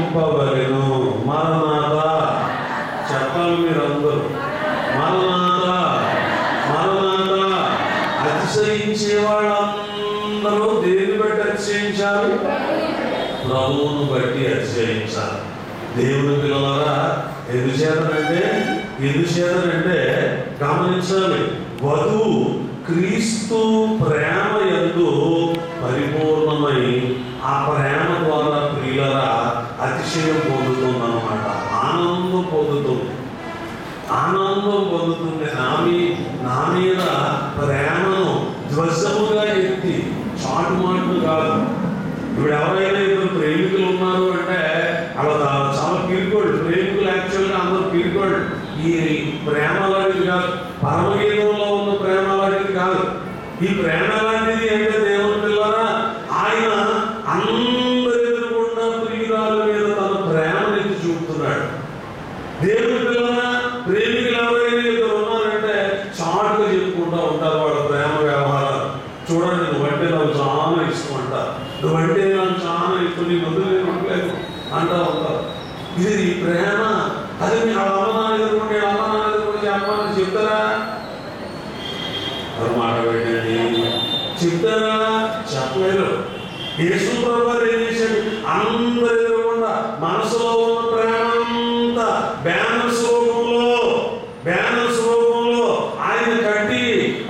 అతిశయింపబడెను మరణాత చెప్పాలి మీరందరూ మరణాత మరణాత అతిశయించే వాళ్ళందరూ దేని బట్టి అతిశయించాలి ప్రభువును బట్టి అతిశయించాలి దేవుని పిల్లలారా ఎందుచేతనంటే ఎందుచేతనంటే గమనించాలి వధువు క్రీస్తు ప్రేమ ఎందు పరిపూర్ణమై ఆ ప్రేమ ద్వారా ప్రియులరా అతిశయం పొందుతుందన్నమాట ఆనందం పొందుతుంది ఆనందం పొందుతుంది నా మీ నా మీద ప్రేమను ధ్వజముగా ఎత్తి చాటు మాటలు కాదు ఇప్పుడు ఎవరైనా ఇద్దరు ప్రేమికులు ఉన్నారు అంటే అలా దా- చాలా పీరుకోళ్ళు ప్రేమికులు యాక్చువల్గా అందరూ పీరుకోళ్ళు ఈ ప్రేమ లాంటిది కాదు పరమగీతంలో ఉన్న ప్రేమ లాంటిది కాదు ఈ ప్రేమ లాంటిది అంటే దేవుని పిల్లరా ఆయన అందరి ఎదురుకున్న ప్రియురాల మీద తన ప్రేమని చూపుతున్నాడు దేవుని పిల్లల ప్రేమికులు ఎవరైనా ఇద్దరు ఉన్నారంటే చాటుగా చెప్పుకుంటూ ఉంటారు వాళ్ళ ప్రేమ వ్యవహారాలు చూడండి నువ్వంటే నాకు చాలా ఇష్టం అంట నువ్వంటే నాకు చాలా ఇష్టం నీ ముందు నేను ఉండలేదు అంటా ఉంటారు ఇది నీ ప్రేమ అది మీ వాళ్ళ అమ్మ నాన్న ఎదుర్కొంటే అమ్మ నాన్న ఎదుర్కొంటే అమ్మ అని చెప్తారా అది మాట పెట్టండి చెప్తారా చెప్పలేరు యేసు ప్రభు ఏం చేశాడు అందరి ఎదురకుండా మనసులో ఉన్న ప్రేమ అంతా బ్యానర్స్ రూపంలో బ్యానర్స్ రూపంలో ఆయన కట్టి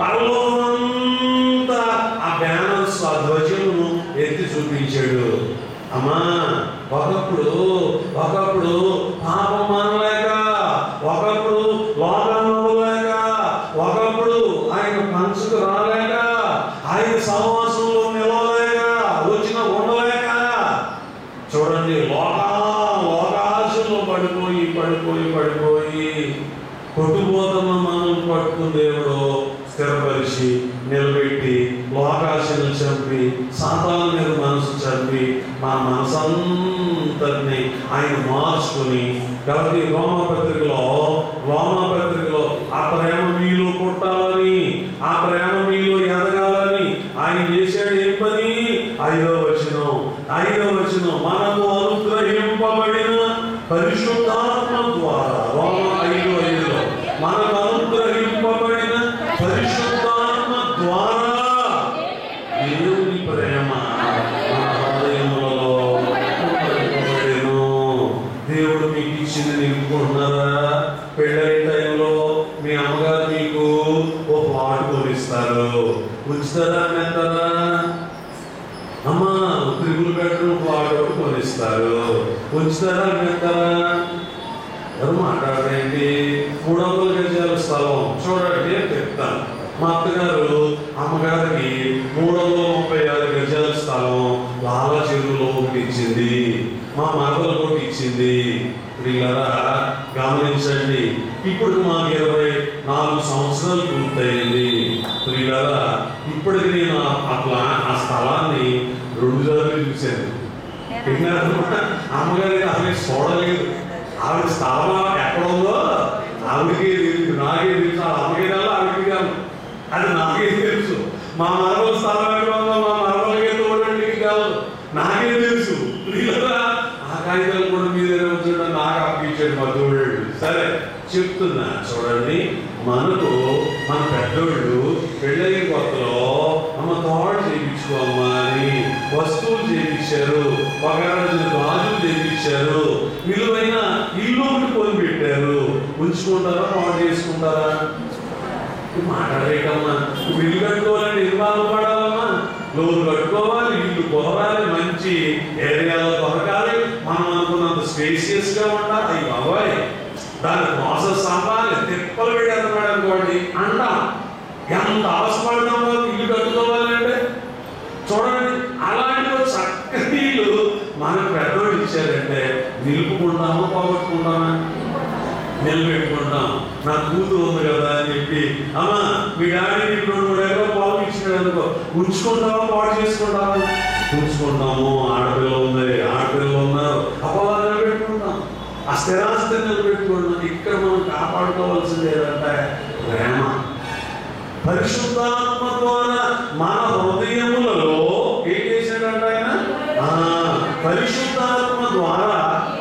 పరలోకమంతా ఆ బ్యానర్స్ ఆ ధ్వజమును ఎత్తి చూపించాడు అమ్మా ఒకప్పుడు ఒకప్పుడు పాపం మానలేక ఒకప్పుడు లోకం అవ్వలేక ఒకప్పుడు ఆయన పంచుకు రాలేక ఆయన సహవాసంలో నిలవలేక వచ్చిన ఉండలేక చూడండి లోకా లోకాశంలో పడిపోయి పడిపోయి పడిపోయి కొట్టుపోతున్న మనం పట్టుకుని దేవుడు స్థిరపరిచి నిలబెట్టి లోకాశను చంపి సాతాను మీద మనసు చంపి మా మనసంతటిని ఆయన మార్చుకుని కాబట్టి రోమపత్రికలో రోమపత్రికలో ఆ ప్రేమ మీలో పుట్టాలని ఆ ప్రేమ మీలో ఎదగాలని ఆయన చేశాడు ఏం పని ఐదో వచనం ఐదో వచనం మనకు అనుగ్రహింపబడిన పరిశుద్ధాత్మ ద్వారా రోమ ఐదు ఐదులో మనకు అనుగ్రహింపబడిన పరిశుద్ధాత్మ ద్వారా దేవుని ప్రేమ మన హృదయములలో కుమ్మరింపబడెను. దేవుడు మీకు ఇచ్చింది నిలుపుకుంటున్నారా పెళ్ళైన టైంలో మీ అమ్మగారు మీకు ఓ పాటు కొనిస్తారు ఉంచుతారా అంటారా అమ్మా త్రిగులు బెడ్రూమ్ ప్లాట్ ఒకటి కొనిస్తారు ఉంచుతారా అంటారా ఎవరు మాట్లాడరేంటి మూడు వందల గజాల స్థలం చూడండి అని చెప్తాను మా అత్తగారు అమ్మగారికి మూడు వందల ముప్పై ఆరు గజాల స్థలం లాల చెరువులో ఒకటి ఇచ్చింది మా మరదలు ఒకటి ఇచ్చింది వీళ్ళరా గమనించండి ఇప్పుడు మాకు ఇరవై నాలుగు సంవత్సరాలు పూర్తయింది వీళ్ళరా ఇప్పటికి నేను ఆ- ఆ ప్లా- ఆ స్థలాన్ని రెండు సార్లు చూశాను విన్నారు? అమ్మగారికి అసలు చూడలేదు ఆవిడ స్థలం ఎక్కడ ఉందో ఆవిడకే తెలుసు నాకే తెలుసు ఆ అమ్మకి కాదు ఆవిడకి కాదు అది నాకే తెలుసు మా మరవల స్థలం ఎక్కడ ఉందో మా మరవలకే తోడండి కాదు నాకే తెలుసు ప్రియులరా ఆ కాగితాలు కూడా మీ దగ్గర ఉంచడం నాకు అప్పించాడు మా తోడు సరే చెప్తున్నా చూడండి మనకు మన పెద్దోళ్ళు పెళ్ళైన కొత్తలో అమ్మ తోడు చేయించుకోమ్మా అని వస్తువులు చేయించారు ఒక రోజు గాజులు చేయించారు విలువైన ఇల్లు ఒకటి కొని పెట్టారు ఉంచుకుంటారా పాడు చేసుకుంటారా మాట్లాడేటమ్మా ఇప్పుడు ఇల్లు కట్టుకోవాలంటే ఇల్లు బాగుపడాలమ్మా లోన్ కట్టుకోవాలి ఇల్లు కొరవాలి మంచి ఏరియాలో దొరకాలి మనం అనుకున్నంత స్పేసియస్ గా ఉండాలి అయ్యి బాబాయ్ దాని ప్రాసెస్ అవ్వాలి తిప్పలు పెట్టేస్తున్నాడు అనుకోండి అంటాం ఎంత అవసరపడతాం ఇల్లు కట్టుకోవాలంటే చూడండి అలాంటి ఒక చక్కని ఇల్లు మనకు పెద్దోడు ఇచ్చారంటే నిలుపుకుంటామా పోగొట్టుకుంటామా నిలబెట్టుకుంటాం నా కూతురు ఉంది కదా అని చెప్పి అమ్మా మీ డాడీ నీకు రెండు మూడు ఎకరాలు పొలం ఇచ్చినాడు అనుకో ఉంచుకుంటావా పాడు చేసుకుంటావా ఉంచుకుంటాము ఆడపిల్ల ఉంది ఆడపిల్లలు ఉన్నారు అప్పుడు నిలబెట్టుకుంటాం ఆ స్థిరాస్తిని నిలబెట్టుకుంటాం ఇక్కడ మనం కాపాడుకోవాల్సింది ఏంటంటే ప్రేమ పరిశుద్ధాత్మ ద్వారా మన హృదయములలో ఏం చేశాడంట ఆయన ఆ, పరిశుద్ధాత్మ ద్వారా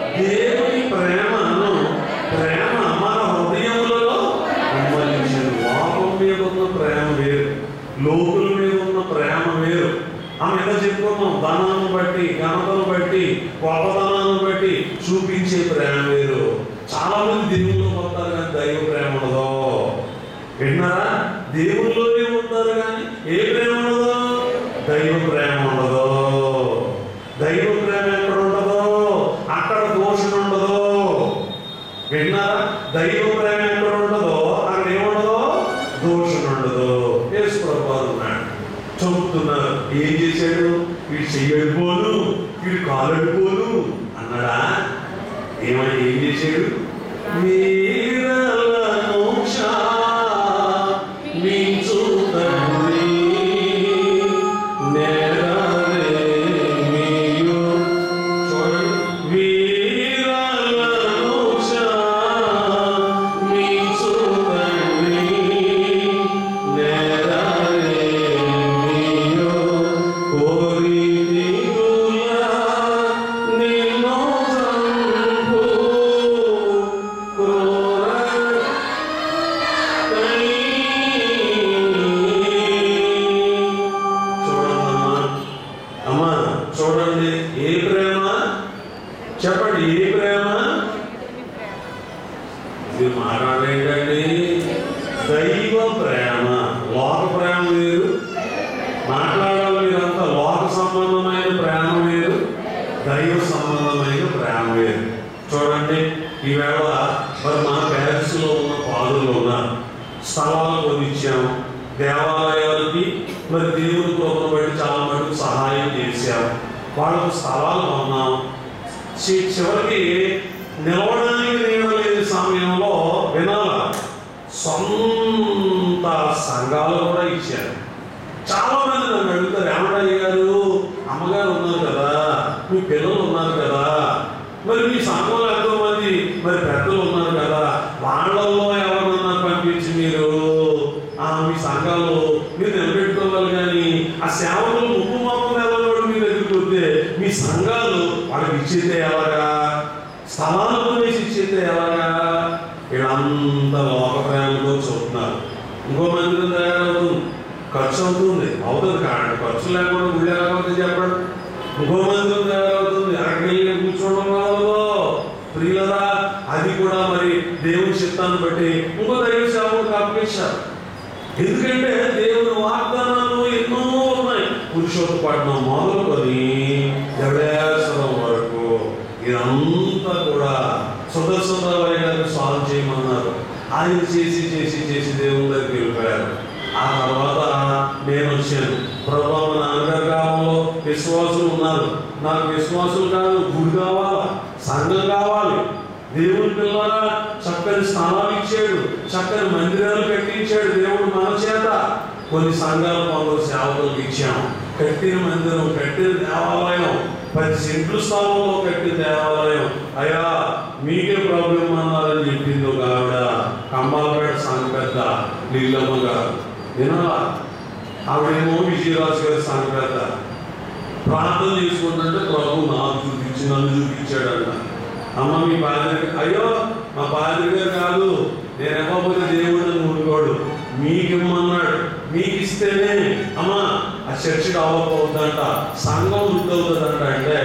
మీద చెప్పుకున్నాం ధనాన్ని బట్టి ఘనతను బట్టి గొప్పతనాన్ని బట్టి చూపించే ప్రేమ వేరు చాలా మంది దేవుళ్ళు పోతారు కానీ దైవ ప్రేమ ఉండదు విన్నారా దేవుల్లోనే ఉంటారు కానీ ఏ ప్రేమ ఉండదు దైవ ప్రేమ ఉండదు దైవ ప్రేమ ఎక్కడ ఉండదు అక్కడ దోషం ఉండదు విన్నారా దైవ ప్రేమ ఎక్కడ ఉండదో అక్కడ ఏముండదో దోషం ఉండదు యేసు ప్రభు ఉన్నాడు చంపుతున్నారు ఏం చేశాడు వీడు చెయ్యడిపోను వీడు కాలడిపోను అన్నాడా ఏమని ఏం చేశాడు వీరలను క్షమించు తండ్రి, నేరమేమియు. చూడండి. వీరలను క్షమించు తండ్రి, నేరమేమియు. కోరిదిగులా నిన్ను చంపు, క్రూర చూడమ్మా అమ్మా చూడండి ఏ ప్రేమ చెప్పండి ఏ ప్రేమ ఇది మాట్లాడేటండి దైవ ప్రేమ లోక ప్రేమ వేరు మాట్లాడాలి మీరంతా లోక సంబంధమైన ప్రేమ వేరు దైవ సంబంధమైన ప్రేమ వేరు చూడండి ఈవేళ మరి మన ప్యారిస్లో ఉన్న పాదులు ఉన్నారు స్థలాలు కొనిచ్చాం దేవాలయాలకి మరి దేవుని కృపను బట్టి చాలా మటుకు సహాయం చేశాం వాళ్ళకు స్థలాలు కొన్నాం చి- చివరికి నిలవడానికి నీడ లేని సమయంలో వినాల సొంత సంఘాలు కూడా ఇచ్చారు చాలా మంది నన్ను అడుగుతారు ఏమయ్య గారు అమ్మగారు ఉన్నారు కదా మీ పిల్లలు ఉన్నారు కదా మరి మీ సంఘంలో ఎంతో మంది మరి పెద్దలు ఉన్నారు కదా వాళ్ళల్లో ఎవరన్నా పంపించి మీరు ఆ మీ సంఘాలు మీరు నిలబెట్టుకోవాలి కానీ ఆ సేవకులు ముక్కు మాపం నిలబడి మీరు ఎదుర్కొంటే మీ సంఘాలు వాళ్ళకి ఇచ్చేదే ఎలాగా స్థలాలు కొనేసి ఇచ్చేదే ఎలాగా వీళ్ళంతా లోక ప్రేమతో చూస్తున్నారు ఇంకో మందిరం తయారవుతుంది ఖర్చు అవుతుంది అవుతుంది కాండి ఖర్చు లేకుండా గుడి ఎలాగవుతుంది చెప్పండి ఇంకో మందిరం తయారవుతుంది అక్కడికి వెళ్ళి కూర్చోవడం కాదు ప్రియులరా అది కూడా మరి దేవుని చిత్తాన్ని బట్టి ఇంకో దైవ సేవకు అప్పగించారు ఎందుకంటే దేవుని వాగ్దానాలు ఎన్నో ఉన్నాయి పురుషోత్తపట్నం మొదలుకొని ఎవడేశ్వరం వరకు ఇదంతా కూడా సుదర్శనరావు గారిని సాల్వ్ చేయమన్నారు ఆయన చేసి చేసి చేసి దేవుని దగ్గరికి వెళ్ళిపోయారు ఆ తర్వాత నేను వచ్చాను ప్రభావ మా నాన్నగారి కాలంలో విశ్వాసులు ఉన్నారు నాకు విశ్వాసులు కాదు గుడి కావాలా సంఘం కావాలి దేవుని పిల్లల చక్కని స్థానాలు ఇచ్చాడు చక్కని మందిరాలు కట్టించాడు దేవుడు మన చేత కొన్ని సంఘాలు కొందరు సేవకులకు ఇచ్చాం కట్టిన మందిరం కట్టిన దేవాలయం పది సెంట్లు స్థానంలో కట్టిన దేవాలయం అయ్యా మీకే ప్రాబ్లం అన్నారని చెప్పింది ఒక ఆవిడ కంబాలపేట సంఘ పెద్ద నీళ్ళమ్మ గారు వినాలా ఆవిడేమో విజయరాజు గారి సంఘ పెద్ద ప్రార్థన చేసుకుంటుంటే ప్రభు నాకు చూపించి నన్ను చూపించాడంట అమ్మ మీ పాదరి అయ్యో మా పాదరి గారు కాదు నేను ఇవ్వకపోతే దేవుడు నన్ను ఊరుకోడు మీకు ఇమ్మన్నాడు మీకు ఇస్తేనే అమ్మా ఆ చర్చ్ డెవలప్ అవుతుందంట సంఘం వృద్ధి అవుతుందంట అంటే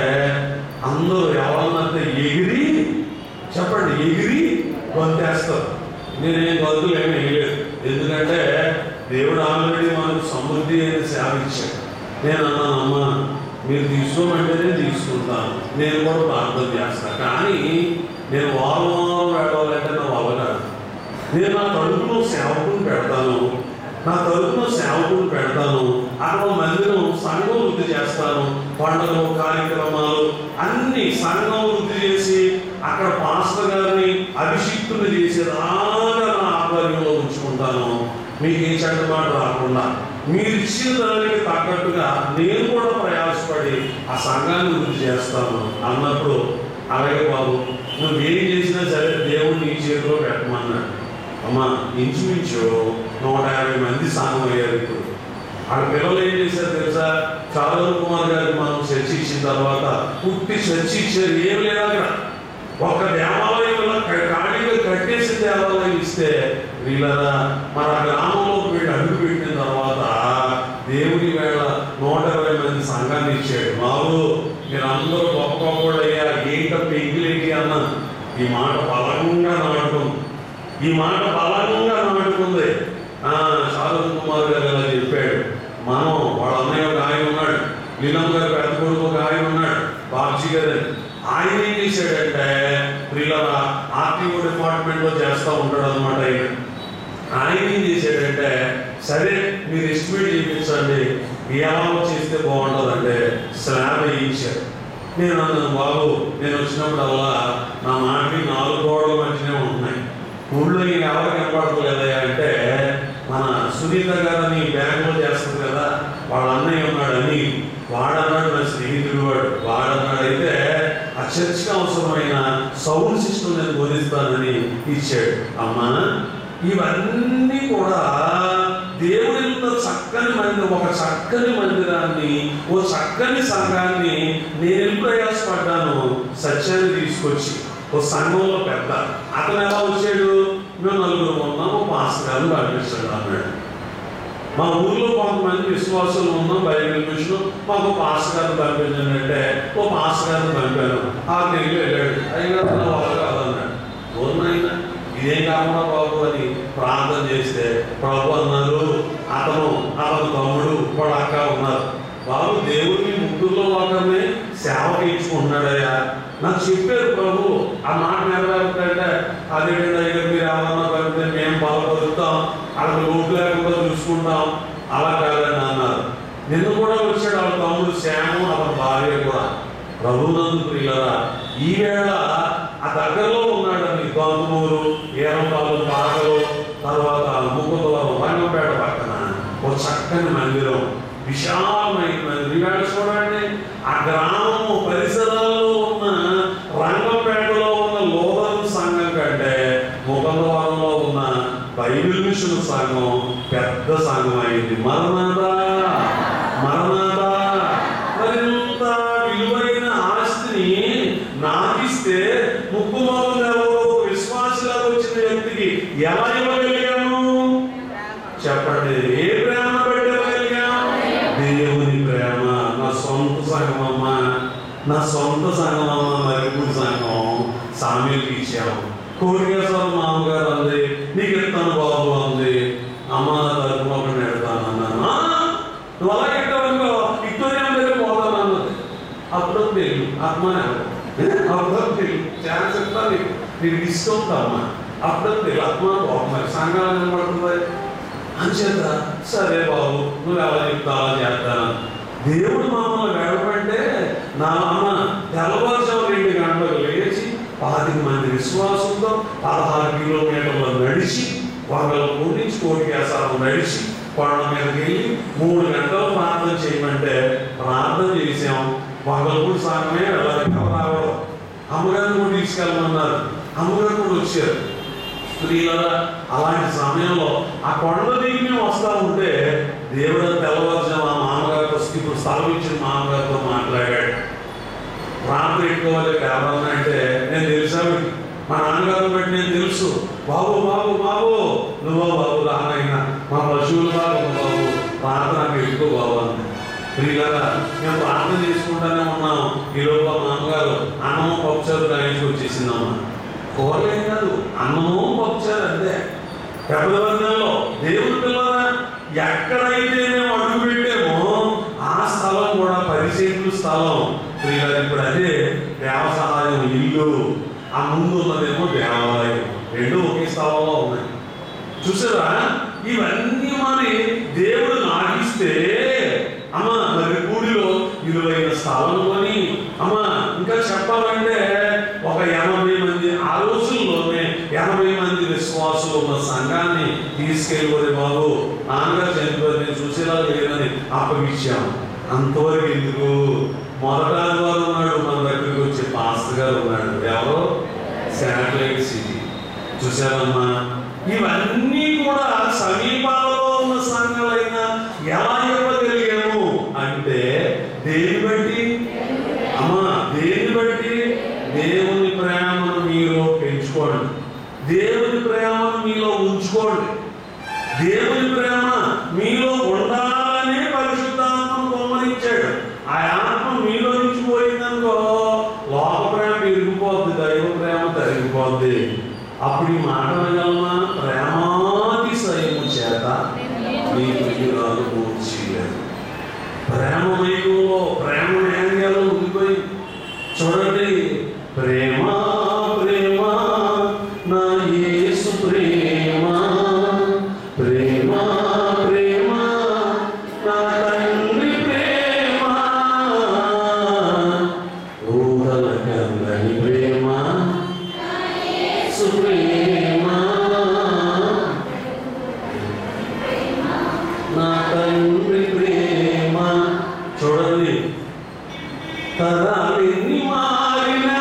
అందరూ ఎవరన్నంత ఎగిరి చెప్పండి ఎగిరి గొంతేస్తారు నేనేం గొంతులు ఏమీ వేయలేదు ఎందుకంటే దేవుడు ఆల్రెడీ మనకు సమృద్ధి అయిన సేవ ఇచ్చాడు నేను అన్నాను అమ్మా మీరు తీసుకోమంటేనే తీసుకుంటాను నేను కూడా ప్రార్థన చేస్తాను కానీ నేను వారం వారం వెళ్ళాలంటే నా వల్ల కాదు నేను నా తలుపులో సేవకుని పెడతాను నా తలుపులో సేవకుని పెడతాను అక్కడ మందిరం సంఘం వృద్ధి చేస్తాను పండుగలు కార్యక్రమాలు అన్ని సంఘం వృద్ధి చేసి అక్కడ పాస్టర్ గారిని అభిషిక్తుని చేసేదాకా నా ఆధ్వర్యంలో ఉంచుకుంటాను మీకు ఏ చెడ్డ మాట రాకుండా మీరు ఇచ్చిన దానికి తగ్గట్టుగా నేను కూడా ప్రయాసపడి ఆ సంఘాన్ని వృద్ధి చేస్తాను అన్నప్పుడు అలాగే బాబు నువ్వు ఏం చేసినా సరే దేవుడు నీ చేతిలో పెట్టమన్నాడు అమ్మా ఇంచుమించు నూట యాభై మంది సంఘం అయ్యారు ఇప్పుడు వాళ్ళ పిల్లలు ఏం చేశారు తెలుసా చాదవ్ కుమార్ గారికి మనం చర్చ ఇచ్చిన తర్వాత పుట్టి చర్చ ఇచ్చారు ఏం లేదు అక్కడ ఒక దేవాలయం ఇలా క- ఖాళీగా కట్టేసి దేవాలయం ఇస్తే వీళ్ళరా మన గ్రామంలో వీళ్ళు అడుగు పెట్టిన తర్వాత దేవుడి వేళ నూట ఇరవై అరవై మంది సంఘాన్ని ఇచ్చాడు బాబు మీరందరూ గొప్ప గొప్పడయ్యా ఏంట పెంగిలేంటి అన్న ఈ మాట బలంగా నాటుకుంది ఈ మాట బలంగా నాటుకుంది ఆ శారద్ కుమార్ గారు ఇలా చెప్పాడు మనం వాళ్ళ అన్నయ్య ఒక ఆయన ఉన్నాడు లీలం గారు పెద్ద కొడుకు ఒక ఆయన ఉన్నాడు బాబ్జీ గారు అని. ఆయన ఏం చేశాడంటే పిల్లల ఆర్టీఓ డిపార్ట్మెంట్ లో చేస్తూ ఉంటాడు అనమాట ఆయన ఆయన ఏం చేశాడంటే సరే మీరు ఎస్టిమేట్ చేయించండి ఎలా చేస్తే బాగుంటుందంటే స్లాబ్ వేయించాడు నేను అన్నాను బాబు నేను వచ్చినప్పుడల్లా నా మాటకి నాలుగు గోడల మధ్యనే ఉంటున్నాయి ఊళ్ళో నీకు ఎవరికి కనపడతలేదా అంటే మన సునీత గారని బ్యాంకులో చేస్తుంది కదా వాళ్ళ అన్నయ్య ఉన్నాడని వాడన్నాడు నా స్నేహితుడు వాడు వాడన్నాడు అయితే ఆ చర్చికి అవసరమైన సౌండ్ సిస్టమ్ నేను బోధిస్తానని ఇచ్చాడు అమ్మా ఇవన్నీ కూడా దేవుడి యొక్క చక్కని మందిరం ఒక చక్కని మందిరాన్ని ఓ చక్కని సంఘాన్ని నేను ప్రయాసపడ్డాను సత్యాన్ని తీసుకొచ్చి ఓ సంఘంలో పెద్ద అతను ఎలా వచ్చాడు మేము నలుగురు ఉన్నాం ఓ పాస్టర్ గారిని పంపించాడు అన్నాడు మా ఊర్లో కొంతమంది విశ్వాసులు ఉన్నాం బైబిల్ మిషన్ మాకు పాస్ గారిని పంపించండి అంటే ఓ పాస్ గారిని పంపాను ఆ నెల్లి వెళ్ళాడు అయ్యగారు నా వాళ్ళు కాదన్నాడు ఓనైనా ఇదేం కాకుండా బాబు అని ప్రార్థన చేస్తే ప్రభు అన్నారు అతను అతను తమ్ముడు వాడు అక్క ఉన్నారు బాబు దేవుడిని ముగ్గురులో ఒకరిని సేవకి ఇచ్చుకుంటున్నాడయ్యా నాకు చెప్పారు ప్రభు ఆ మాట నెరవేరుతుంటే అదేంటంటే అయ్యగారు మీరు ఎవరన్నా పంపితే మేము బలపరుస్తాం అక్కడ లోటు లేకుండా చూసుకుంటాం అలా కాదని అన్నారు నిన్న కూడా వచ్చాడు వాళ్ళ తమ్ముడు శ్యాము అతని భార్య కూడా ప్రభునందు ప్రియులరా ఈవేళ ఆ దగ్గరలో ఉన్నాడని గొంతుమూరు ఏరంపాలు పాకలు తర్వాత ముక్కుతవరం రంగంపేట పక్కన ఒక చక్కని మందిరం విశాలమైన మందిరం ఈవేళ చూడండి ఆ గ్రామము పరిసరాల్లో ఉన్న రంగంపేటలో ఉన్న లోదరు సంఘం కంటే ముఖందవరంలో ఉన్న బైబిల్ మిషన్ సంఘం పెద్ద సంఘం అయింది మరణదా మరణదా మరింత విలువైన ఆస్తిని నాకిస్తే ముక్కు మొదలు విశ్వాసలాగా వచ్చిన వ్యక్తికి ఎలా ఇవ్వగలిగాను చెప్పండి ఏ ప్రేమ పెట్టగలిగాం దేవుని ప్రేమ నా సొంత సంఘమమ్మ నా సొంత సంఘమమ్మ మరిపూడి సంఘం సామ్యులకి ఇచ్చాము కోరికేశ్వరం మామగారు అంది నీకు ఇస్తాను బాబు అంది అమ్మ నా తరపున ఒకటి పెడతాను అన్నాను "ఆ, నువ్వు అలా ఇట్టావనుకో విక్టోరియా దగ్గర పోతాను అన్నది అప్పుడు తెలియదు ఆత్మనే అప్పుడు తెలియదు ఛాన్స్ ఇస్తా నీకు నీకు డిస్కౌంట్ అమ్మా అప్పుడు తెలియదు ఆత్మ మరి సంఘాలు నిలబడుతుంది అంచేత సరే బాబు నువ్వు ఎలా చెప్తా అలా చేస్తాను దేవుడు మమ్మల్ని వెళ్ళమంటే నా అమ్మ తెల్లవారుజాము రెండు గంటలకు లేచి పాతిక మంది విశ్వాసంతో పదహారు కిలోమీటర్లు నడిచి వాళ్ళ నుంచి కోటికేసారం నడిచి కొండ మీదకి వెళ్ళి మూడు గంటలు ప్రార్థన చేయమంటే ప్రార్థన చేసాం వాళ్ళప్పుడు సాగమే వెళ్ళాలి రావడం అమ్మగారిని కూడా తీసుకెళ్ళమన్నారు అమ్మగారు కూడా వచ్చారు స్త్రీలరా అలాంటి సమయంలో ఆ కొండ దిగి మేము వస్తా ఉంటే దేవుడు తెల్లవారుజాము ఆ మామగారితో ఇప్పుడు స్థలం ఇచ్చిన మామగారితో మాట్లాడాడు రాత్రి ఎక్కువాలి ఎవరన్నా అంటే నేను తెలుసా మీకు? మా నాన్నగారు బట్టి నేను తెలుసు బాబు బాబు బాబు నువ్వు బాబు రానైనా మా పశువులు బాబు బాబు ప్రార్థన నాకు ఎక్కువ బాబు అంది ప్రియులారా మేము ప్రార్థన చేసుకుంటానే ఉన్నాం ఈ లోపల మా అమ్మగారు అన్నము పప్పుచారు రాయించి వచ్చేసిందమ్మా కూరలేం కాదు అన్నము పప్పుచారు అంతే పెద్దవర్గంలో దేవుని పిల్లరా ఎక్కడైతే మేము అడుగు పెట్టామో ఆ స్థలం కూడా పరిశీలు స్థలం ప్రియులారా ఇప్పుడు అదే దేవ సహాయం ఇల్లు ఆ ముందు ఉన్నదేమో దేవాలయం రెండు ఒకే స్థలంలో ఉన్నాయి చూసారా ఇవన్నీ మరి దేవుడు నాటిస్తే అమ్మ మరి కూడిలో విలువైన స్థలం కొని అమ్మ ఇంకా చెప్పాలంటే ఒక ఎనభై మంది ఆ రోజుల్లోనే ఎనభై మంది విశ్వాసులు ఉన్న సంఘాన్ని తీసుకెళ్ళిపోతే బాబు నాన్నగారు చనిపోయి నేను చూసేలా లేదని అప్పగించాం అంతవరకు ఎందుకు మొదట ఆదివారం ఉన్నాడు మన దగ్గరికి వచ్చే పాస్టర్ గారు ఉన్నాడు ఎవరో శాటిలైట్ సిటీ చూసారమ్మా ఇవన్నీ కూడా సమీపాలలో ఉన్న సంఘాలైనా ఎలా ఇవ్వగలిగాము అంటే దేని బట్టి అమ్మా దేని బట్టి దేవుని ప్రేమను మీలో పెంచుకోండి దేవుని ప్రేమను మీలో ఉంచుకోండి దేవుని ప్రేమ మీలో ఉండాలని పరిశుద్ధాత్మను కొమ్మరించాడు తరాలెన్ని మారినా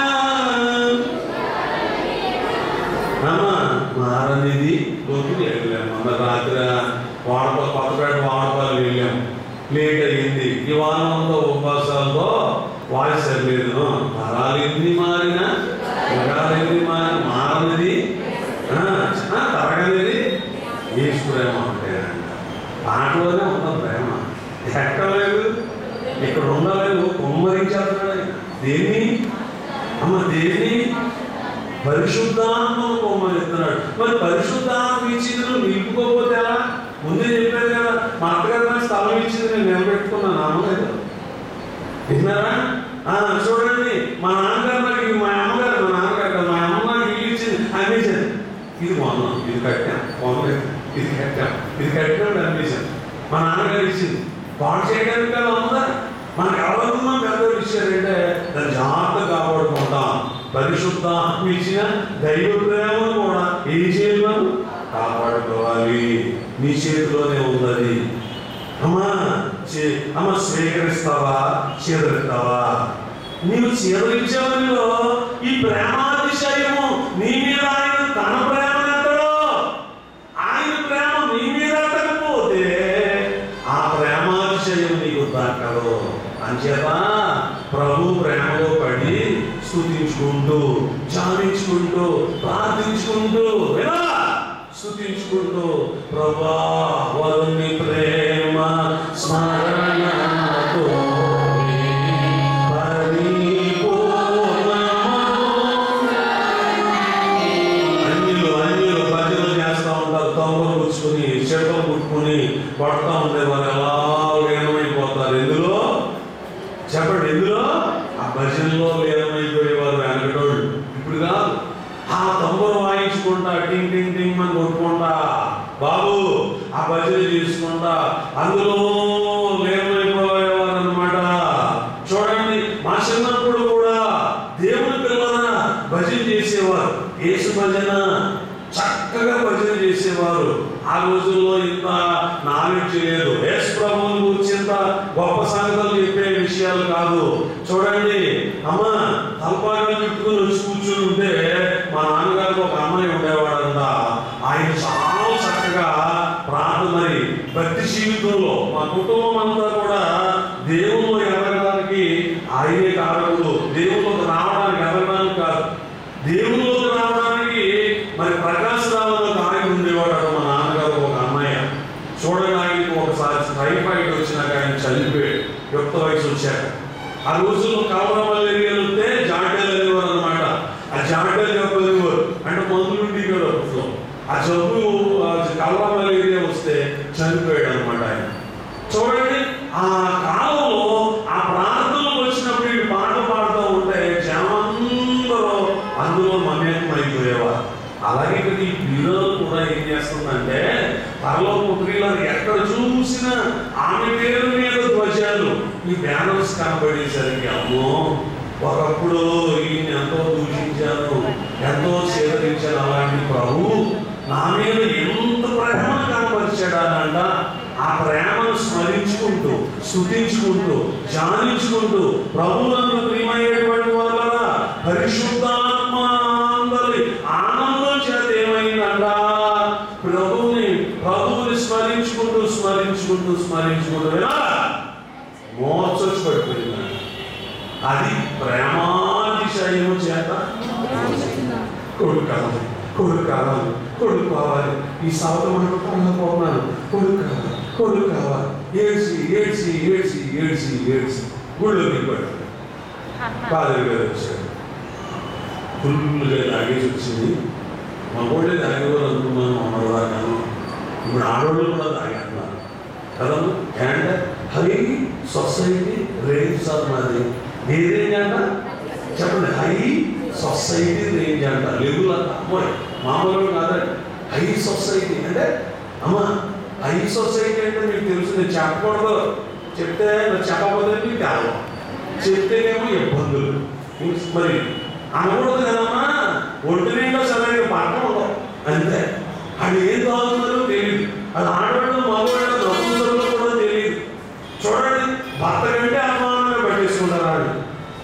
అమ్మా మారనిది లోకి వెళ్ళాం మొన్న రాత్రి వాడప కొత్తపేట వాడపాలు వెళ్ళాం లేట్ అయ్యింది ఈ వారం అంతా ఉపవాసాలతో వాయిస్ సరిలేదు తరాలెన్ని మారినా యుగాలెన్ని మారి మారనిది ఆ, ఆ, తరగనిది ఈశ్వ ప్రేమ అంటే పాటలోనే ఉన్న ప్రేమ ఎక్కలేదు ఇక్కడ ఉండలేదు కుమ్మరించేస్తున్నాడు ఆయన. దేన్ని అమ్మ దేన్ని పరిశుద్ధాత్మను పొమ్మనిస్తున్నాడు మరి పరిశుద్ధాత్మ ఇచ్చింది నువ్వు నిలుపుకోకపోతే ఎలా ముందే చెప్పారు కదా మా అత్తగారు నాకు స్థలం ఇచ్చింది నేను నిలబెట్టుకున్నాను నమ్మలేదు విన్నారా ఆ, చూడండి మా నాన్నగారు నాకు ఇది మా అమ్మగారు మా నాన్నగారు కాదు, మా అమ్మ నాకు ఇల్లు ఇచ్చింది అమ్మేశాను ఇది కొన్నాం ఇది కట్టాం కొనలేదు ఇది కట్టాం ఇది కట్టాం అమ్మేశాను మా నాన్నగారు ఇచ్చింది పాడు చేయడానికి కదా ఉందా మనకు ఎవరన్నా పెద్ద విషయం అంటే దాన్ని జాగ్రత్త కాపాడుకుంటాం పరిశుద్ధాత్మ ఇచ్చిన దైవ ప్రేమను కూడా ఏం చేయాలి మనం కాపాడుకోవాలి నీ చేతిలోనే ఉన్నది అమ్మా చే- అమ్మ స్వీకరిస్తావా చీదరిస్తావా నీవు చీదరించేవారిలో ఈ ప్రేమాతిశయము నీ మీద ఆయన తన ప్రేమ ఎత్తడో ఆయన ప్రేమ నీ మీద ఎత్తకపోతే ఆ ప్రేమాతిశయం నీకు దక్కదు అంచేత ప్రభు ప్రేమలో పడి స్థుతించుకుంటూ ధ్యానించుకుంటూ ప్రార్థించుకుంటూ ఎలా స్థుతించుకుంటూ ప్రభా వరుని ప్రేమ స్మరణతో అన్యులు అన్యులు భజనలు చేస్తా ఉంటారు తమ్ములు పుచ్చుకుని చెక్కలు పుట్టుకుని కొడతా ఉంటే వారు ఎలా లీనమైపోతారు ఎందులో చెప్పండి ఎందులో ఆ భజనలో లీనమైపోయేవారు వెనకటోళ్ళు ఇప్పుడు కాదు ఆ తమ్ముడు వాయించుకుంటా టింగ్ టింగ్ టింగ్ అని కొట్టుకుంటా బాబు ఆ భజన చేసుకుంటా అందులో లీనమైపోయేవారు అనమాట చూడండి మా చిన్నప్పుడు కూడా దేవుని పిల్లల భజన చేసేవారు యేసు భజన చక్కగా భజన చేసేవారు ఆ రోజుల్లో ఇంత నాలెడ్జ్ లేదు యేసు ప్రభువుని గురించి ఇంత గొప్ప సంగతులు చెప్పే విషయాలు కాదు చూడండి అమ్మ తలపాగా చుట్టుకుని వచ్చి కూర్చుని ఉంటే మా నాన్నగారికి ఒక అమ్మాయి ఉండేవాడంట ఆయన చాలా చక్కగా ప్రార్థన మరి భక్తి జీవితంలో మా కుటుంబం అంతా కూడా దేవుళ్ళు ఎదగడానికి ఆయనే కారకుడు దేవుళ్ళకి రావడానికి ఎదగడానికి కాదు దేవుళ్ళకి రావడానికి మరి ప్రకాశ రావులకు ఆయన ఉండేవాడు మా నాన్నగారు ఒక అమ్మాయి చూడండి ఆయనకి ఒకసారి టైఫాయిడ్ వచ్చినాక ఆయన చనిపోయాడు యుక్త వయసు వచ్చాక ఆ రోజుల్లో కలవర మలేరియాలు వస్తే జాంటేలు అనేవారు అనమాట ఆ జాంటేలు చెప్పలేవారు అంటే మందులు ఉండి కదా అప్పట్లో. ఆ జబ్బు ఆ కలవర మలేరియా వస్తే చనిపోయాడు అనమాట ఆయన చూడండి ఆ కాలంలో ఆ ప్రాంతంలో వచ్చినప్పుడు వీళ్ళు పాట పాడుతూ ఉంటే జనమందరూ అందులో మమేకం అయిపోయేవారు అలాగే ఇక్కడ ఈ పిల్లలు కూడా ఏం చేస్తుందంటే పరలో పుత్రిలను ఎక్కడ చూసినా ఆమె పేరు మీద ధ్వజాలు ఈ బ్యానర్స్ కనబడేసరికి అమ్మో ఒకప్పుడు ఈయన ఎంతో దూషించాను ఎంతో సేకరించాను అలాంటి ప్రభు నా మీద ఎంత ప్రేమ కనపరిచాడనంట ఆ ప్రేమను స్మరించుకుంటూ స్థుతించుకుంటూ ధ్యానించుకుంటూ ప్రభువులను ప్రియమయ్యేటువంటి వాళ్ళ పరిశుద్ధాత్మ అందరి ఆనందం చేత ఏమైందంట ప్రభువుని ప్రభువుని స్మరించుకుంటూ స్మరించుకుంటూ స్మరించుకుంటూ ఎలా మోసొచ్చి పడిపోయిందంట అది ప్రేమాతిశయము చేత కొడుకు కావాలి కొడుకు కావాలి కొడుకు కావాలి ఈ సవత మనకు పోతున్నాను కొడుకు కావాలి కొడుకు కావాలి ఏడ్చి ఏడ్చి ఏడ్చి ఏడ్చి ఏడ్చి గుళ్ళు దిగిపోయాడు పాదరి గారు వచ్చాడు ఫుల్గా తాగేసి వచ్చింది మగోళ్ళే తాగేవారు అనుకున్నాను అమ్మదాకాను ఇప్పుడు ఆడవాళ్ళు కూడా తాగేస్తున్నారు కదా and high society range sir మాది ఏ రేంజ్ అంట చెప్పండి హై సొసైటీ రేంజ్ అంట లెవెల్ అంట అమ్మాయి మామూలు కాదండి హై సొసైటీ అంటే అమ్మ హై సొసైటీ అంటే మీకు తెలుసు నేను చెప్పకూడదు చెప్తే నాకు చెప్పకపోతే మీకు తెలవ చెప్తేనేమో ఇబ్బందులు ఇంక మరి అనకూడదు కదమ్మా ఒంటి నిండా సరైన పాట ఉండవు అంతే అది ఏం తాగుతున్నారో తెలియదు అది ఆడవాళ్ళు మగవాళ్ళు నవ్వుతారో కూడా తెలియదు చూడండి భర్త కంటే అనుమానంగా పట్టేసుకుంటారు వాళ్ళు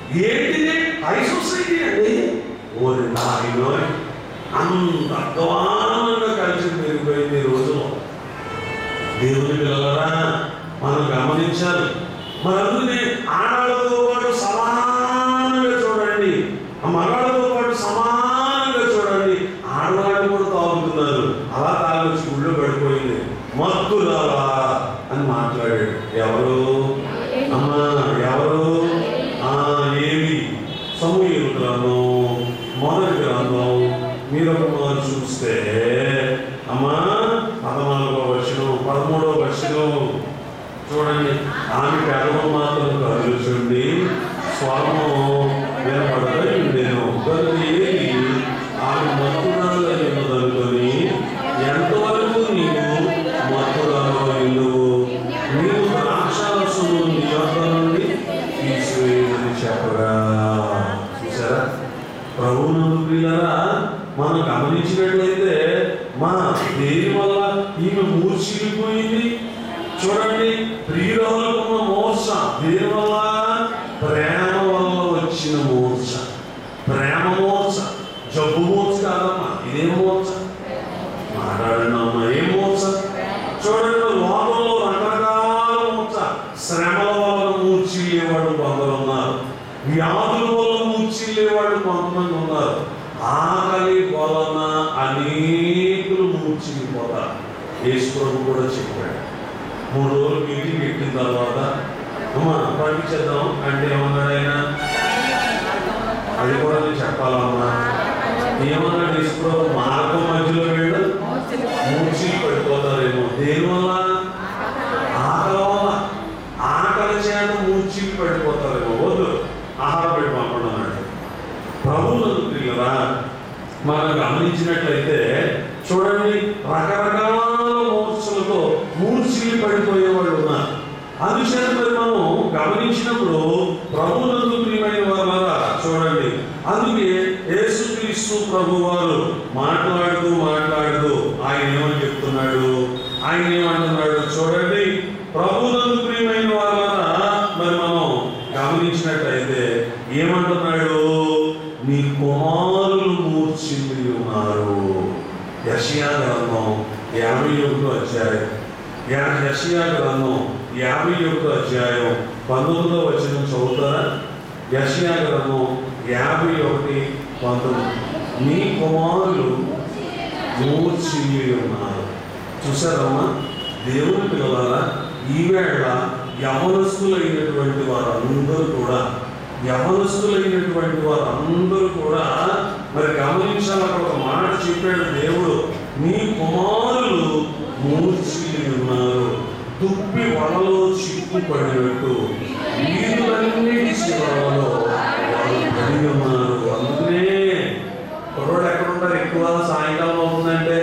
ఏంటిది హై సొసైటీ అండి ఓరి నాయనో అంత అధ్వానంగా కలిసి పెరిగిపోయింది ఈ రోజులో దేవుని పిల్లలరా మనం గమనించాలి మరి అందుకనే ఆడవాళ్ళతో పాటు సమానంగా చూడండి ఆ మగాళ్ళతో పాటు సమానంగా చూడండి ఆడవాళ్ళు కూడా తాగుతున్నారు అలా తాగొచ్చి గుళ్ళు పడిపోయింది మత్తురాలా అని మాట్లాడాడు ఎవరు అమ్మా ఎవరు ఆ ఏమి సమూహ గ్రంథం మొదటి గ్రంథం మీరు ఒక మొదలు చూస్తే అమ్మా పదనాలుగో వర్షం పదమూడవ వర్షం చూడండి ఆమె పెదవం మాత్రం కదులుచుండి స్వరము వినపడతాయి ఉండేను కనుక ఏది ఆమె మత్తురాలు ఉన్నదనుకొని ఎంతవరకు నీవు మత్తురాలు ఎందుకు నీవు ద్రాక్షారసము నీ యొద్ద నుండి తీసివేయమని చెప్పగా చూసారా ప్రభువునందు ప్రియులరా మనం గమనించినట్లయితే మా దేని వల్ల ఈమె మూర్చిపోయింది చూడండి ప్రియురాలకు ఉన్న మోస దేని వల్ల ప్రేమ వల్ల వచ్చిన మోస ప్రేమ మోస జబ్బు మోస కాదమ్మా ఇదేం మోస మాట్లాడండి అమ్మా ఏం మోస చూడండి లోకంలో రకరకాల మోస శ్రమల వల్ల మూర్చిల్లేవాడు కొందరు ఉన్నారు వ్యాధుల వల్ల మూర్చిల్లేవాడు కొంతమంది ఉన్నారు ఆకలి వలన అనేకులు మూర్చిల్లిపోతారు యేసు ప్రభు కూడా చెప్పాడు మూడు రోజులు మీటింగ్ పెట్టిన తర్వాత అమ్మా పంపించేద్దాం అంటే ఏమన్నాడు ఆయన అది కూడా నేను చెప్పాలమ్మా ఏమన్నాడు యేసు ప్రభు మార్గం మధ్యలో వీళ్ళు మూర్చి పడిపోతారేమో దేని వల్ల ఆకలి వల్ల ఆకలి చేత మూర్చి పడిపోతారేమో వద్దు ఆహారం పెట్టి పంపడం అన్నాడు ప్రభువులకు ప్రియులరా మనం గమనించినట్లయితే చూడండి రకరకాల మూర్ఛలతో మూర్చిలి పడిపోయే వాళ్ళు ఉన్నారు అందుచేత మరి మనం గమనించినప్పుడు ప్రభువునందు ప్రియమైన వారా చూడండి అందుకే యేసుక్రీస్తు ప్రభు వారు మాట్లాడుతూ మాట్లాడుతూ ఆయన ఏమని చెప్తున్నాడు ఆయన ఏమంటున్నాడు చూడండి ప్రభువునందు ప్రియమైన వారా మరి మనం గమనించినట్లయితే ఏమంటున్నాడు నీ కుమారులు మూర్ఛిల్లి ఉన్నారు యషియా గ్రంథం యాభై ఒకటో అధ్యాయం యా- యషియా గ్రంథం యాభై ఒకటో అధ్యాయం పంతొమ్మిదో వచనం చదువుతారా యషియా గ్రంథం యాభై ఒకటి పంతొమ్మిది నీ కుమారులు మూర్చిల్లి ఉన్నారు చూసారమ్మా దేవుని పిల్లల ఈవేళ యవనస్తులైనటువంటి వారందరూ కూడా యవనస్తులైనటువంటి వారందరూ కూడా మరి గమనించాలి అక్కడ ఒక మాట చెప్పాడు దేవుడు నీ కుమారులు మూర్చిల్లి ఉన్నారు తుప్పి వలలో చిక్కుపడినట్టు వీరులన్నిటి శివలలో వారు పడి ఉన్నారు అందుకనే కుర్రోడు ఎక్కడ ఉంటారు ఎక్కువ సాయంకాలం అవుతుందంటే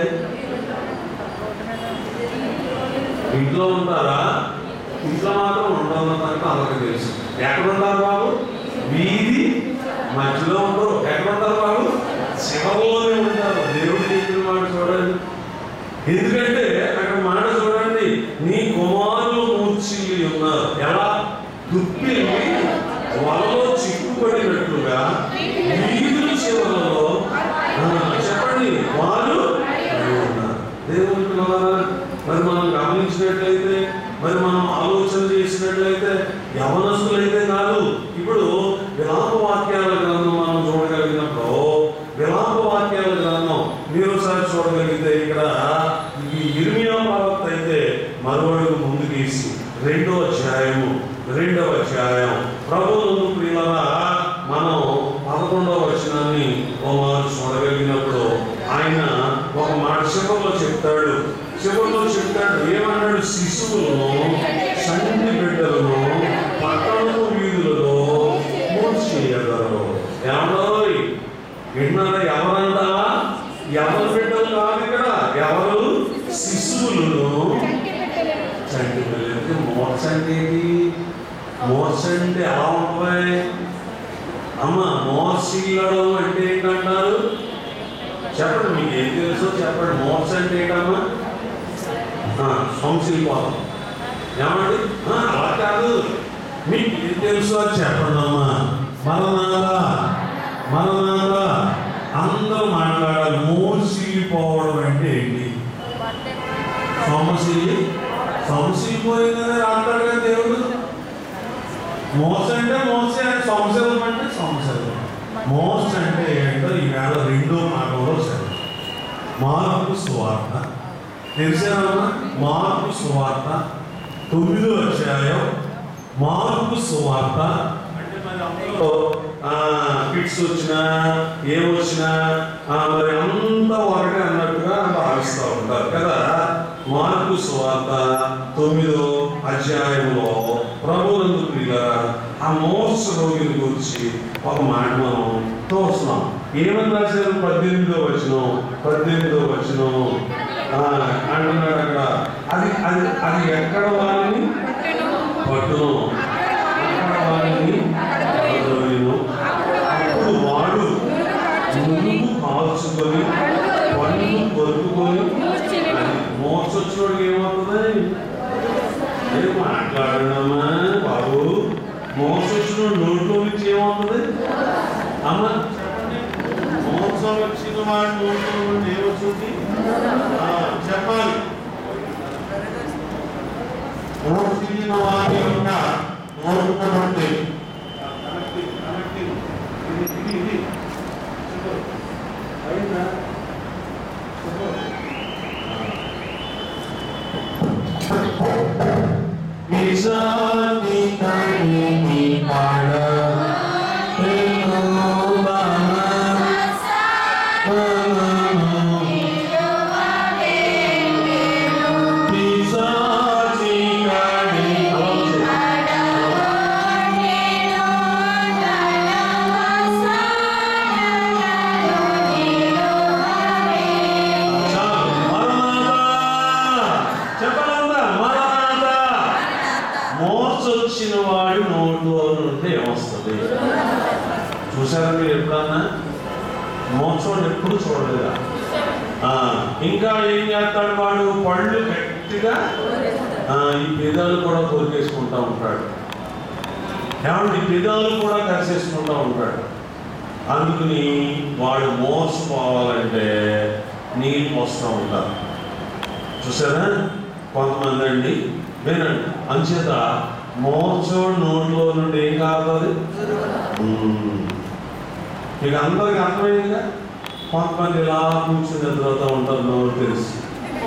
ఇంట్లో ఉంటారా ఇంట్లో మాత్రం ఉండవన్నదానికి అందరికి తెలుసు ఎక్కడ ఉంటారు బాబు వీధి మధ్యలో ఉండరు ఎక్కడ ఉంటారు బాబు శివలోనే ఉంటారు దేవుడు చెప్పిన మాట చూడండి ఎందుకంటే అక్కడ మాట చూడండి నీ కుమారులు మూర్చిల్లి ఉన్నారు ఎలా దుప్పి వలలో చిక్కుపడినట్లుగా వీధుల చివరలో ఆ, చెప్పండి వారు పడి ఉన్నారు. దేవుని పిల్లలారా మరి మనం గమనించినట్లయితే మరి మనం ఆలోచన చేసినట్లయితే యవనస్తులైతే కాదు ఇప్పుడు విలాప వాక్యాల గ్రంథం మనం చూడగలిగినప్పుడు విలాప వాక్యాల గ్రంథం మీరు ఒకసారి చూడగలిగితే ఇక్కడ ఈ ఇర్మియా ప్రవక్త అయితే మరొకడు ముందుకు వేసి రెండో అధ్యాయము రెండవ అధ్యాయం ప్రభువులను ప్రియులరా మనం పదకొండవ వచనాన్ని ఓ మారు చూడగలిగినప్పుడు ఆయన ఒక మాట చివరిలో చెప్తాడు చివరిలో చెప్తాడు ఏమన్నాడు శిశువులను సంటి బిడ్డలను పట్టణము వీధులలో మూర్చేయగలరు ఏమన్నారోయ్ విన్నారా ఎవరంట ఎవరు బిడ్డలు కాదు ఇక్కడ ఎవరు శిశువులను చంటి పిల్లలకి మోర్చ అంటే ఏంటి మోర్చ అంటే ఎలా ఉంటుంది అమ్మ మోర్చిల్లడం అంటే ఏంటంటారు చెప్పండి మీకు ఏం తెలుసో చెప్పండి మోర్చ అంటే ఏంటమ్మా సంశీలిపోతాం ఏమండి ఆ, అలా కాదు మీకు ఏం తెలుసో అది చెప్పండి అమ్మా మన మరణాత అందరూ మాట్లాడాలి మోసిపోవడం అంటే ఏంటి సమసి సమసిపోయిందని అంటాడు కదా దేవుడు మోస అంటే మోసే సంవత్సరం అంటే సంవత్సరం మోస అంటే ఏంటో ఈవేళ రెండో భాగంలో సరే మార్పు సువార్త తెలిసారమ్మా మార్పు సువార్త తొమ్మిదో అధ్యాయం మార్పు సువార్త అంటే మరి అందులో కిడ్స్ వచ్చినా ఏమొచ్చినా ఆ, మరి అంత ఒకటే అన్నట్టుగా భావిస్తూ ఉంటారు కదా మార్పు సువార్త తొమ్మిదో అధ్యాయంలో ప్రభునందు ప్రియుల ఆ మోస రోగిని గురించి ఒక మాట మనం చూస్తున్నాం ఏమని రాశారు పద్దెనిమిదో వచనం పద్దెనిమిదో వచనం ఆ, అంటున్నాడు అక్కడ అది అది అది ఎక్కడ వారిని పట్టును అక్కడ వారిని పడదోయును. అప్పుడు వాడు మునుగు కాల్చుకొని పన్ను కొరుకుకొని అది మోసొచ్చినోడికి ఏమవుతుంది ఏం మాట్లాడమ్మా బాబు మోసొచ్చిన నోట్లో నుంచి ఏమవుతుంది అమ్మ చెప్పండి. మోసం వచ్చిన వాడి నోట్లో నుండి ఏమొచ్చింది ఆ, చెప్పాలి మోసిన వాడి యొక్క నోట్లో నుండి కనెక్టింగ్, కనెక్టింగ్. ఇది, ఇది, ఇది. చెప్పు. అయిందా? చెప్పు. నిజాన్ని కనిని పాడ మోసొచ్చిన వాడి నోట్లో నుండి ఏమొస్తుంది చూసారా మీరు ఎప్పుడన్నా మోసం ఎప్పుడు చూడలేదా ఆ, ఇంకా ఏం చేస్తాడు వాడు పళ్ళు గట్టిగా ఆ, ఈ పెదాలు కూడా కొరికేసుకుంటా ఉంటాడు ఏమంటే ఈ పెదాలు కూడా కలిసేసుకుంటా ఉంటాడు అందుకని వాడు మోసపోవాలంటే నీళ్ళు పోస్తూ ఉంటారు చూసారా కొంతమంది అండి వినండి అంచేత మోసోడు నోట్లో నుండి ఏం కావాలి మీకు అందరికి అర్థమైందిగా కొంతమంది ఇలా కూర్చుని నిద్రపోతూ ఉంటారు నోరు తెలిసి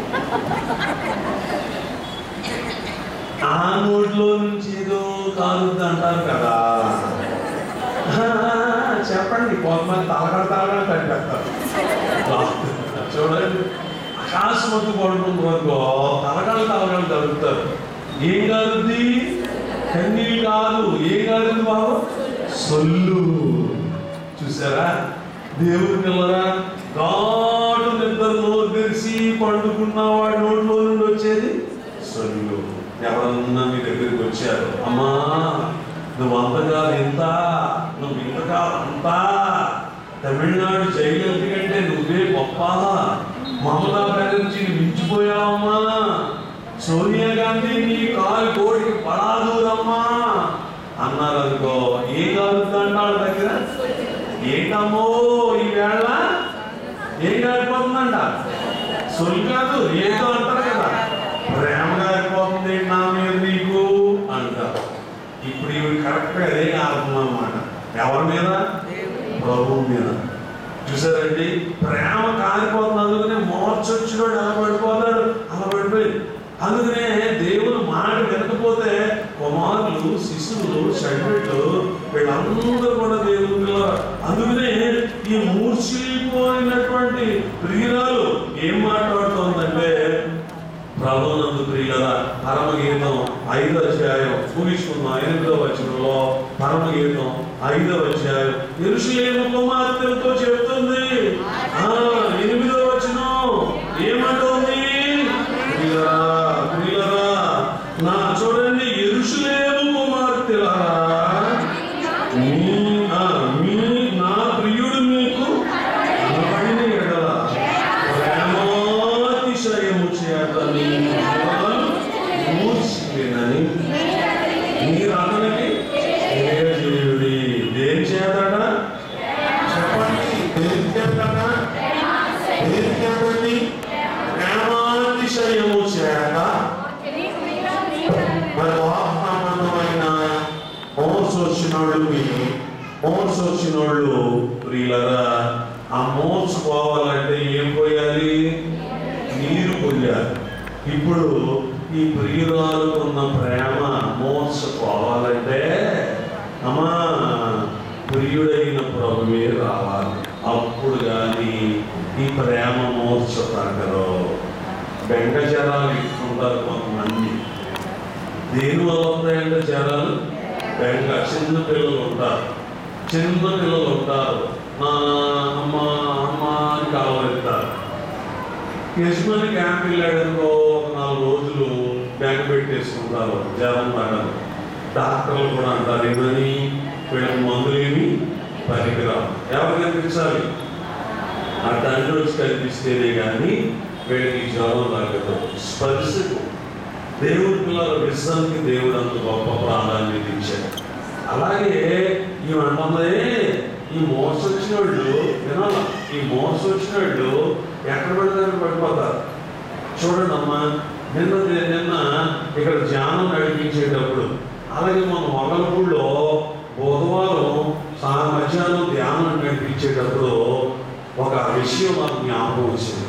ఆ నోట్లో నుంచి ఏదో కాలుద్ది అంటారు కదా ఆ, చెప్పండి కొంతమంది తలగడ తలగడ కట్టేస్తారు చూడండి ఆకాశమంతు పడుతుంది వరకు తలగడ తలగడ తడుగుతారు ఏం కాదుది కన్నీళ్ళు కాదు ఏం కాదు బాబు సొల్లు చూసారా దేవుడి పిల్లరా గాడు నిద్ర నోరు తెరిచి పండుకున్న వాడి నోట్లో నుండి వచ్చేది సొల్లు ఎవరన్నా మీ దగ్గరికి వచ్చారు అమ్మా నువ్వు అంతగా ఇంత నువ్వు ఇంతగా అంతా తమిళనాడు జయలలిత కంటే నువ్వే గొప్ప మమతా బెనర్జీని మించిపోయావమ్మా సోనియా గాంధీ నీ కాలు కోడికి పడాదూరమ్మా అన్నారు అనుకో ఏ కాలుద్దంట వాళ్ళ దగ్గర ఏంటమ్మో ఈ వేళ ఏం కాలిపోతుందంట సొల్లు కాదు ఏదో అంటారు కదా ప్రేమ కాలిపోతుంది నా మీద నీకు అంటారు ఇప్పుడు ఇవి కరెక్ట్గా అదే కారణం అన్నమాట ఎవరి మీద ప్రభువు మీద చూసారండి ప్రేమ కాలిపోతుంది అందుకనే మోర్చొచ్చినోడు ఎలా పడిపోతాడు అలా పడిపోయి అందుకనే దేవుని మాట వినకపోతే కుమారులు శిశువులు షడ్రులు వీళ్ళందరూ కూడా దేవుని పిల్లలు అందుకనే ఈ మూర్చిపోయినటువంటి ప్రియురాలు ఏం మాట్లాడుతోందంటే ప్రభునందు ప్రియుల పరమగీతం ఐదో అధ్యాయం ముగించుకున్నాం ఎనిమిదో వచనంలో పరమగీతం ఐదో అధ్యాయం ఎరుషులేము కుమార్తెలతో చెప్తుంది ఆ ఎనిమిదో వచనం ఏమంటుంది ప్రియులరా ప్రియులరా నా చూడండి ఎరుషులేము కుమార్తెలరా మీ ఆ, మీ నా ప్రియుడు మీకు కనబడిన ఎడల ప్రేమాతిశయము చేత మీ హృదయాలు మూసిపోయినని మీరు అతనికి తెలియజేయుడి దేని చేతట మోర్స్ వచ్చిన వాళ్ళు ప్రియులరా ఆ మోర్స్ పోవాలంటే ఏం పోయాలి నీరు పోయాలి ఇప్పుడు ఈ ప్రియురాలకు ఉన్న ప్రేమ మోర్స్ పోవాలంటే అమ్మా ప్రియుడైన ప్రభువే రావాలి అప్పుడు కానీ ఈ ప్రేమ మోర్చ తగ్గరు బెంగ జరాలు ఇస్తుంటారు కొంతమంది దేని వల్ల వస్తాయంటే జరాలు బెంగ చిన్న పిల్లలు ఉంటారు చిన్న పిల్లలు ఉంటారు మా అమ్మ అమ్మ అని కలవరిస్తారు యజమాని క్యాంప్ వెళ్ళాడనుకో ఒక నాలుగు రోజులు బ్యాంక్ పెట్టేసుకుంటారు జ్వరం పడదు డాక్టర్లు కూడా అంటారు ఏమని వీళ్ళకి మందులేమి పనికిరావు ఎవరు కనిపించాలి ఆ తండ్రి వచ్చి కనిపిస్తేనే కానీ వీళ్ళకి జ్వరం తగ్గదు స్పర్శకు దేవుడి పిల్లల విశ్రాంతికి దేవుడు అంత గొప్ప ప్రాధాన్యత ఇచ్చాడు అలాగే ఈ అంటుంది ఈ మోస వచ్చిన వాళ్ళు వినాల ఈ మోస వచ్చిన వాళ్ళు ఎక్కడ పడతారు పడిపోతారు చూడండి అమ్మా నిన్న నిన్న ఇక్కడ ధ్యానం నడిపించేటప్పుడు అలాగే మన మొగలపూడిలో బుధవారం సా మధ్యాహ్నం ధ్యానం నడిపించేటప్పుడు ఒక విషయం నాకు జ్ఞాపకం వచ్చింది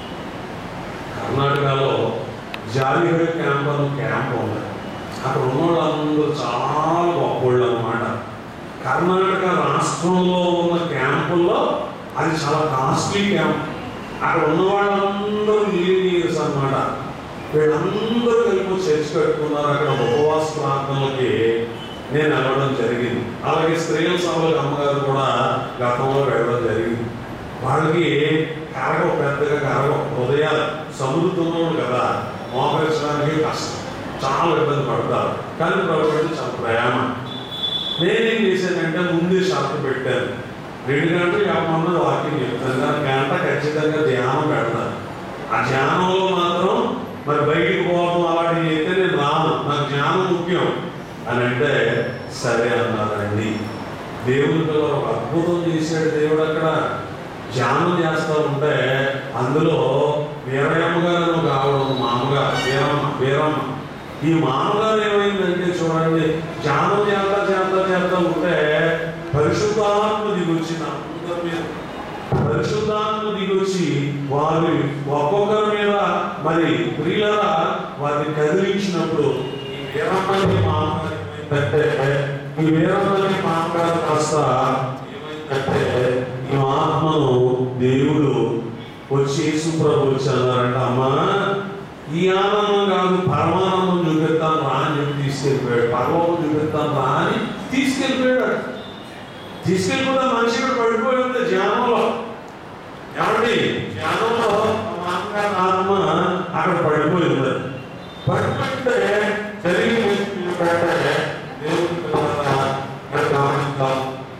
కర్ణాటకలో జాలిగఢ్ క్యాంప్ అని క్యాంప్ ఉంది అక్కడ ఉన్న వాళ్ళందరూ చాలా గొప్పోళ్ళు అనమాట కర్ణాటక రాష్ట్రంలో ఉన్న క్యాంపుల్లో అది చాలా కాస్ట్లీ క్యాంప్ అక్కడ ఉన్న వాళ్ళందరూ మిలీనియర్స్ అనమాట వీళ్ళందరూ కలిపి చర్చ్ కట్టుకున్నారు అక్కడ ఉపవాస ప్రార్థనలకి నేను వెళ్ళడం జరిగింది అలాగే స్త్రీల సభలకు అమ్మగారు కూడా గతంలో వెళ్ళడం జరిగింది వాళ్ళకి కరగ పెద్దగా కరగ హృదయాలు సముద్రంలో కదా మోకరించడానికి కష్టం చాలా ఇబ్బంది పడతారు కానీ ప్రభుత్వం చాలా ప్రయాణ నేనేం చేశానంటే ముందే షరతు పెట్టాను రెండు గంటలు యాభై మంది వాకింగ్ చెప్తాను కానీ గంట ఖచ్చితంగా ధ్యానం పెడతాను ఆ ధ్యానంలో మాత్రం మరి బయటికి పోవడం అలాంటివి అయితే నేను రాను నాకు ధ్యానం ముఖ్యం అని అంటే సరే అన్నారండి దేవుని పిల్లలు ఒక అద్భుతం చేశాడు దేవుడు అక్కడ ధ్యానం చేస్తూ ఉంటే అందులో వీరయ్యమ్మ గారు ఒక ఆవిడ ఉంది, మామగా వీరమ్మ వీరమ్మ ఈ మామగారు ఏమైందంటే చూడండి ధ్యానం చేస్తా చేస్తా చేస్తా ఉంటే పరిశుద్ధాత్మ దిగొచ్చిన అందరి మీద పరిశుద్ధాత్మ దిగొచ్చి వారి ఒక్కొక్కరి మీద మరి ప్రియులరా వారిని కదిలించినప్పుడు ఈ వీరమ్మని మామగారు ఏమైందంటే ఈ వీరమ్మని మామగారు కాస్త ఏమైందంటే ఈ ఆత్మను దేవుడు వచ్చి యేసు ప్రభు వచ్చి అన్నారంట అమ్మా ఈ ఆనందం కాదు పరమానందం చూపిస్తాను రా అని చెప్పి తీసుకెళ్ళిపోయాడు పరలోకం చూపిస్తాను రా అని తీసుకెళ్ళిపోయాడు తీసుకెళ్ళిపోతే మనిషి ఇక్కడ పడిపోయి ఉంది ధ్యానంలో ఏమండి ధ్యానంలో మా అమ్మగారి ఆత్మ అక్కడ పడిపోయి ఉంది పడిపోతే జరిగి ఏంటంటే దేవుని పిల్లలారా, ఇక్కడ గమనిద్దాం.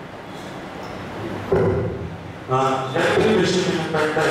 ఆ, జరిగిన విషయం ఏంటంటే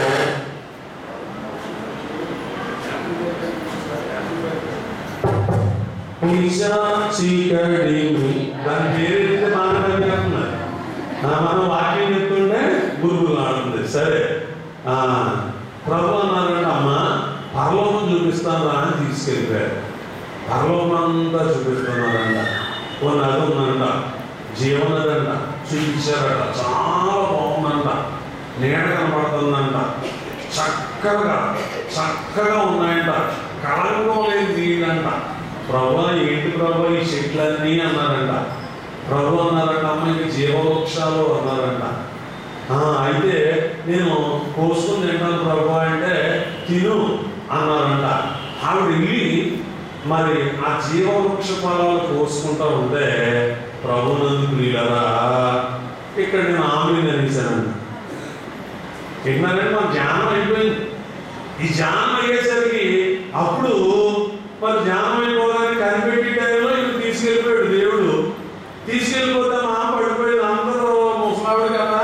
చీకటిని దాని పేరు మానవ చేస్తున్నారు మనం వాక్యం చెప్తుంటే గురువులు ఆడుతుంది సరే ఆ, ప్రభు అన్నారంట అమ్మ పరలోకం చూపిస్తాను రా అని తీసుకెళ్ళిపోయారు పరలోకం అంతా చూపిస్తున్నారంట ఓ నది ఉందంట జీవనదంట చూపించారట చాలా బాగుందంట నీడ కనపడుతుందంట చక్కగా చక్కగా ఉన్నాయంట కళంకం లేని నీళ్ళంట ప్రభు ఏంటి ప్రభు ఈ చెట్లన్నీ అన్నారంట ప్రభు అన్నారంట అమ్మ ఇవి జీవవృక్షాలు అన్నారంట "ఆ, అయితే నేను కోసుకుని తింటాను ప్రభు అంటే తిను అన్నారంట ఆవిడ వెళ్ళి మరి ఆ జీవవృక్ష ఫలాలు కోసుకుంటా ఉంటే ప్రభునందు ప్రియులరా ఇక్కడ నేను ఆమె అనేసానంట ఏంటంటే మన ధ్యానం అయిపోయింది ఈ ధ్యానం అయ్యేసరికి అప్పుడు మరి ధ్యానం అయిపోవడానికి కనిపెట్టి టైంలో ఇవి తీసుకెళ్ళిపోయాడు దేవుడు తీసుకెళ్ళిపోతే మా పడిపోయింది అందరూ ముసలావిడ కదా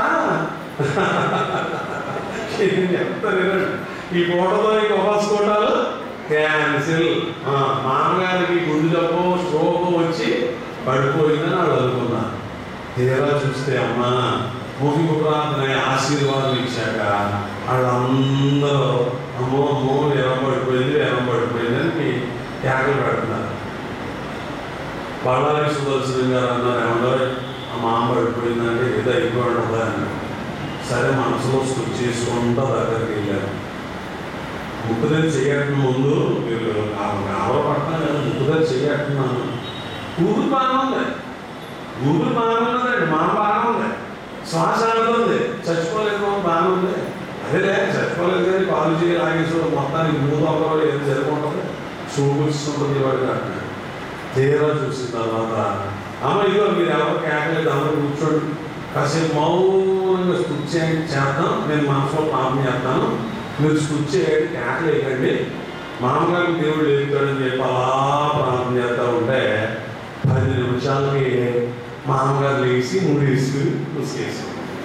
ఏం చెప్తారు వినండి. ఈ కోటలో ఈ కోటాలు క్యాన్సిల్ మామగారికి గుండె జబ్బు స్ట్రోక్ వచ్చి పడిపోయిందని వాళ్ళు అనుకున్నారు తీరా చూస్తే అమ్మ ముగింపు ప్రార్థన ఆశీర్వాదం ఇచ్చాక వాళ్ళందరూ అమ్మో అమ్మో ఎరం పడిపోయింది ఎరం పడిపోయింది అని త్యాగలు పెడుతున్నారు బళ్ళారి సుదర్శనం గారు అన్నారు ఏమన్నారు మా అమ్మ పడిపోయిందంటే ఏదో అయిపోయి ఉండదా అని సరే మనసులో స్టిచ్ చేసుకుంటా దగ్గరికి వెళ్ళాను ముక్కుదని చేయటం ముందు మీరు ఆవరపడతాను కదా ముక్కుదని చేయట్టున్నాను ఊరు బాగానే ఉంది ఊరు బాగానే ఉన్నదండి మా బాగానే ఉంది శ్వాస ఆడుతుంది చచ్చిపోలేదు మా బాగానే ఉంది అదేలే చచ్చిపోలేదు కానీ కాలేజీ లాగేసి మొత్తానికి మూడు ఒకరు ఏది జరుగుతుంటుంది చూపిస్తుంటుంది వాడికి అంటున్నాడు తీరా చూసిన తర్వాత అమ్మ ఇదిగో మీరు ఎవరు కేకలేదు అందరూ కూర్చోండి కాసేపు మౌనంగా స్థుతి చేయండి చేద్దాం నేను మనసులో పాపం చేస్తాను మీరు స్థుతి చేయండి కేకలు వేయకండి మామగారికి దేవుడు లేపుతాడని చెప్పి అలా ప్రార్థన చేస్తూ ఉంటే పది నిమిషాలకి మామగారు లేచి ముడేసి ముసుకేసి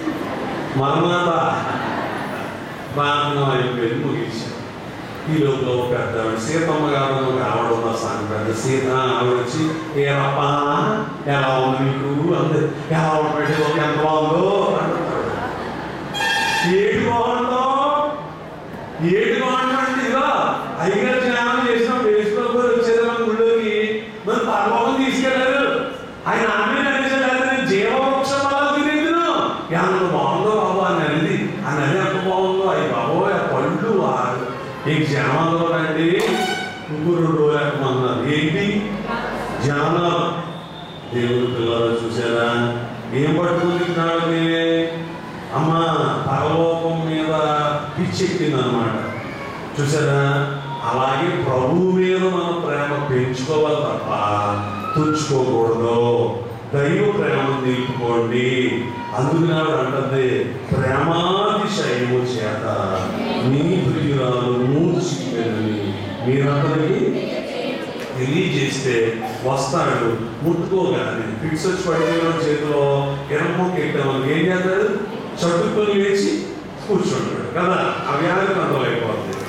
మరణాత ప్రార్థన అయిపోయింది ముగించాం ఈ లోపల ఒక పెద్ద ఆవిడ, సీతమ్మ గారు అని ఒక ఆవిడ ఉన్న సాంగ్ పెద్ద సీత ఆవిడ వచ్చి ఏరప్పా ఎలా ఉంది నీకు అంది ఎలా ఉంటుంది ఎంత బాగుందో అంటాడు ఏడు బాగుందో ఏడు బాగుందంటే ఇదిగో అయ్యగారు జ్ఞానం చేసిన వేసుకున్న కూడా వచ్చేదాం గుళ్ళోకి మరి పరలోకం తీసుకెళ్ళారు ఆయన ఆమె అనేసాడు నేను జీవవృక్షం వల్ల తినేదును ఎంత బాగుందో బాబు అని అనేది ఆ నది ఎంత బాగుందో అయ్యి బాబు ఆ పళ్ళు ఆ ఈ జనాలు రండి ముగ్గురు రోజులు ఏంటి జనాలు దేవుడు పిల్లలు చూసారా ఏం పట్టుకుంటున్నాడు నేనే అమ్మ పరలోకం మీద పిచ్చెక్కింది అనమాట చూసారా అలాగే ప్రభువు మీద మన ప్రేమ పెంచుకోవాలి తప్ప తుంచుకోకూడదు దైవ ప్రేమను నిలుపుకోండి అందుకు ఆవిడ అంటుంది ప్రేమాతిశయము చేత నీ ప్రియురాలు మూర్చిపోయిందని మీరు అతనికి తెలియజేస్తే వస్తాడు ముట్టుకోగానే ఫిక్స్ వచ్చి పడిపోయిన చేతిలో ఎనమో ఎట్టామని ఏం చేస్తాడు చట్టుకొని లేచి కూర్చుంటాడు కదా ఆ వ్యాధి కంట్రోల్ అయిపోతుంది